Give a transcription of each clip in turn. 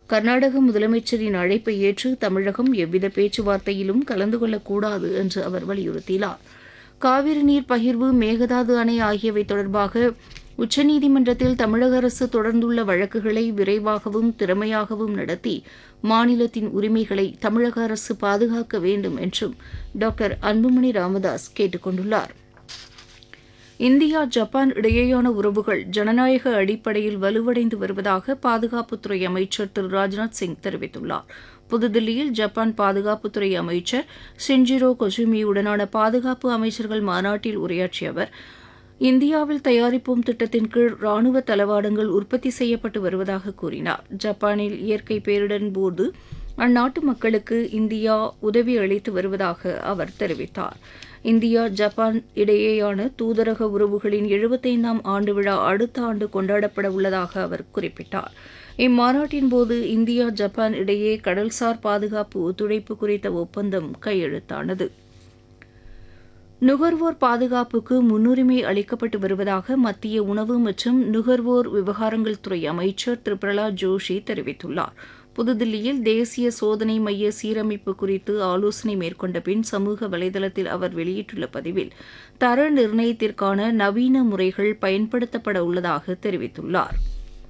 கர்நாடக முதலமைச்சரின் அழைப்பை ஏற்று தமிழகம் எவ்வித பேச்சுவார்த்தையிலும் கலந்து கொள்ளக்கூடாது என்று அவர் வலியுறுத்தினார் காவிரி நீர் பகிர்வு மேகதாது அணை ஆகியவை தொடர்பாக உச்சநீதிமன்றத்தில் தமிழக அரசு தொடர்ந்துள்ள வழக்குகளை விரைவாகவும் திறமையாகவும் நடத்தி மாநிலத்தின் உரிமைகளை தமிழக அரசு பாதுகாக்க வேண்டும் என்றும் டாக்டர் அன்புமணி ராமதாஸ் கேட்டுக் கொண்டுள்ளார் இந்தியா ஜப்பான் இடையேயான உறவுகள் ஜனநாயக அடிப்படையில் வலுவடைந்து வருவதாக பாதுகாப்புத்துறை அமைச்சர் திரு ராஜ்நாத் சிங் தெரிவித்துள்ளார் புதுதில்லியில் ஜப்பான் பாதுகாப்புத்துறை அமைச்சர் சின்ஜிரோ கொசுமியுடனான பாதுகாப்பு அமைச்சர்கள் மாநாட்டில் உரையாற்றிய அவர் இந்தியாவில் தயாரிப்போம் திட்டத்தின் கீழ் ராணுவ தளவாடங்கள் உற்பத்தி செய்யப்பட்டு வருவதாக கூறினார் ஜப்பானில் இயற்கை பேரிடரின் போது அந்நாட்டு மக்களுக்கு இந்தியா உதவி அளித்து வருவதாக அவர் தெரிவித்தார் இந்தியா ஜப்பான் இடையேயான தூதரக உறவுகளின் எழுபத்தைந்தாம் ஆண்டு விழா அடுத்த ஆண்டு கொண்டாடப்பட உள்ளதாக அவர் குறிப்பிட்டார் இம்மாநாட்டின் போது இந்தியா ஜப்பான் இடையே கடல்சார் பாதுகாப்பு ஒத்துழைப்பு குறித்த ஒப்பந்தம் கையெழுத்தானது நுகர்வோர் பாதுகாப்புக்கு முன்னுரிமை அளிக்கப்பட்டு வருவதாக மத்திய உணவு மற்றும் நுகர்வோர் விவகாரங்கள் துறை அமைச்சர் திரு பிரகலாத் ஜோஷி தெரிவித்துள்ளார் புதுதில்லியில் தேசிய சோதனை மைய சீரமைப்பு குறித்து ஆலோசனை மேற்கொண்ட பின் சமூக வலைதளத்தில் அவர் வெளியிட்டுள்ள பதிவில் தர நிர்ணயத்திற்கான நவீன முறைகள் பயன்படுத்தப்பட உள்ளதாக தெரிவித்துள்ளார்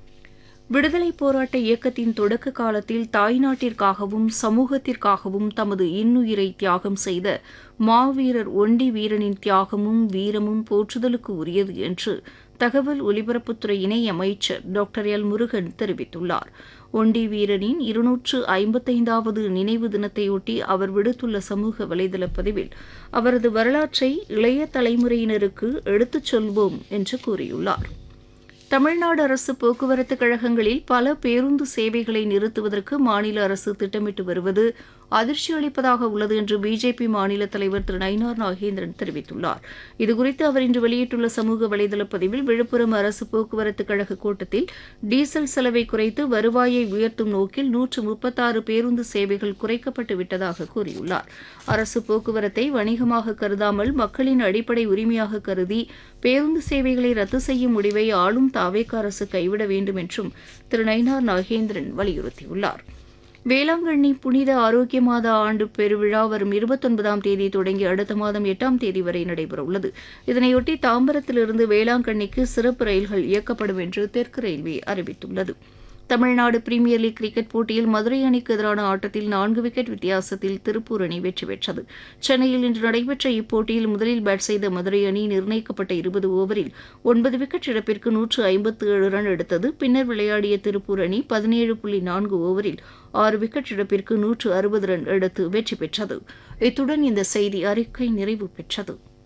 விடுதலைப் போராட்ட இயக்கத்தின் தொடக்க காலத்தில் தாய்நாட்டிற்காகவும் சமூகத்திற்காகவும் தமது இன்னுயிரை தியாகம் செய்த மாவீரர் ஒண்டி வீரனின் தியாகமும் வீரமும் போற்றுதலுக்கு உரியது என்று தகவல் ஒலிபரப்புத்துறை இணை அமைச்சர் டாக்டர் எல் முருகன் தெரிவித்துள்ளார் ஒண்டி வீரனின் இருநூற்று ஐம்பத்தைந்தாவது நினைவு தினத்தையொட்டி அவர் விடுத்துள்ள சமூக வலைதள பதிவில் அவரது வரலாற்றை இளைய தலைமுறையினருக்கு எடுத்துச் சொல்வோம் என்று கூறியுள்ளார் தமிழ்நாடு அரசு போக்குவரத்து கழகங்களில் பல பேருந்து சேவைகளை நிறுத்துவதற்கு மாநில அரசு திட்டமிட்டு வருவது அதிர்ச்சி அளிப்பதாக உள்ளது என்று பிஜேபி மாநில தலைவர் திரு நயினார் நாகேந்திரன் தெரிவித்துள்ளார் இதுகுறித்து அவர் இன்று வெளியிட்டுள்ள சமூக வலைதள பதிவில் விழுப்புரம் அரசு போக்குவரத்து கழக கூட்டத்தில் டீசல் செலவை குறைத்து வருவாயை உயர்த்தும் நோக்கில் நூற்று முப்பத்தாறு பேருந்து சேவைகள் குறைக்கப்பட்டு விட்டதாக கூறியுள்ளார் அரசு போக்குவரத்தை வணிகமாக கருதாமல் மக்களின் அடிப்படை உரிமையாக கருதி பேருந்து சேவைகளை ரத்து செய்யும் முடிவை ஆளும் தாவேக அரசு கைவிட வேண்டும் என்றும் திரு நயினார் நாகேந்திரன் வலியுறுத்தியுள்ளார் வேளாங்கண்ணி புனித ஆரோக்கிய மாத ஆண்டு பெருவிழா வரும் இருபத்தொன்பதாம் தேதி தொடங்கி அடுத்த மாதம் எட்டாம் தேதி வரை நடைபெறவுள்ளது இதனையொட்டி தாம்பரத்திலிருந்து வேளாங்கண்ணிக்கு சிறப்பு ரயில்கள் இயக்கப்படும் என்று தெற்கு ரயில்வே அறிவித்துள்ளது தமிழ்நாடு பிரீமியர் லீக் கிரிக்கெட் போட்டியில் மதுரை அணிக்கு எதிரான ஆட்டத்தில் நான்கு விக்கெட் வித்தியாசத்தில் திருப்பூர் அணி வெற்றி பெற்றது சென்னையில் இன்று நடைபெற்ற இப்போட்டியில் முதலில் பேட் செய்த மதுரை அணி நிர்ணயிக்கப்பட்ட இருபது ஓவரில் ஒன்பது விக்கெட் இழப்பிற்கு நூற்று ஐம்பத்து ஏழு ரன் எடுத்தது பின்னர் விளையாடிய திருப்பூர் அணி பதினேழு புள்ளி நான்கு ஓவரில் ஆறு விக்கெட் இழப்பிற்கு நூற்று அறுபது ரன் எடுத்து வெற்றி பெற்றது இத்துடன் இந்த செய்தி அறிக்கை நிறைவு பெற்றது